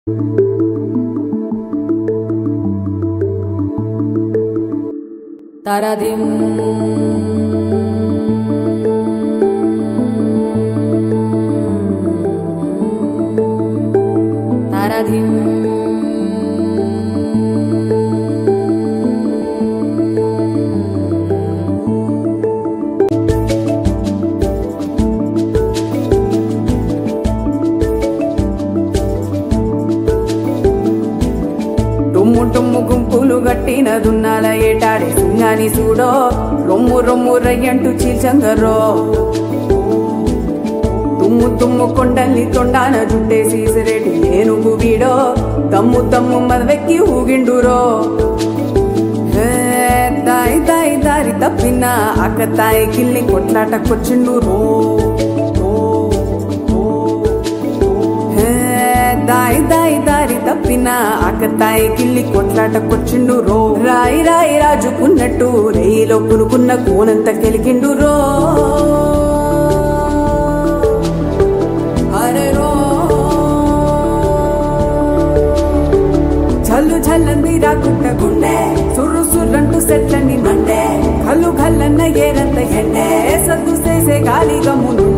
తరదిం తరదిం టుమ్ము టుమ్ము గుంపులు గట్టిన దున్నాల ఏటాడే సింగాని చూడో రొమ్ము రొమ్ము రయ్యంటూ చీల్చంగరో తుమ్ము తుమ్ము కొండల్ని తొండాన జుట్టేసి సిరెటి ఏనుగు వీడో దమ్ము దమ్ము మదవెక్కి ఊగిండురో హే, దాయి దాయి దారి తప్పిన అక్క తాయి కిల్ని కొట్లాటకొచ్చిండు రో రో, రో, రో. హే, దాయి దాయి దారి తప్పిన అక్క తాయి కిల్లి కొట్లాటకొచ్చిండు రో రాయి రాయి రాజుకున్నట్టు రేయిలో కునుకున్న కోనంత కెలికిండు రో అరే రో చల్లు చల్లంది రాకుంట గుండె సుర్రు సుర్రంటూ సెట్లని మండే కళ్ళు కల్లన్న ఏరంత ఎండే సద్దు చేసే గాలి గమ్మునుండే